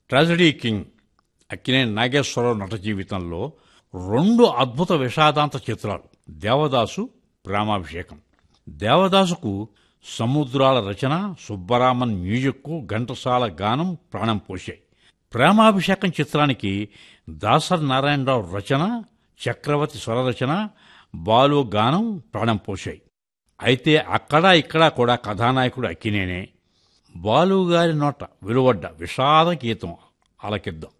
tragedy king Akkineni Nageswararao నట జీవితంలో రెండు అద్భుత విషాదాంత చిత్రాలు దేవదాసు ప్రేమాభిషేకం దేవదాసుకు సముద్రాల రచన సుబ్బరామన్ మ్యూజిక్కు ఘంటసాల గానం ప్రాణం పోశాయి ప్రేమాభిషేకం చిత్రానికి దాసరి నారాయణరావు రచన చక్రవర్తి స్వరరచన బాలు గానం ప్రాణం పోశాయి అయితే అక్కడ ఇక్కడ కూడా కథానాయకుడు అక్కినేనే బాలుగారి నోట వెలువడ్డ విషాద గీతం ఆలకిద్దాం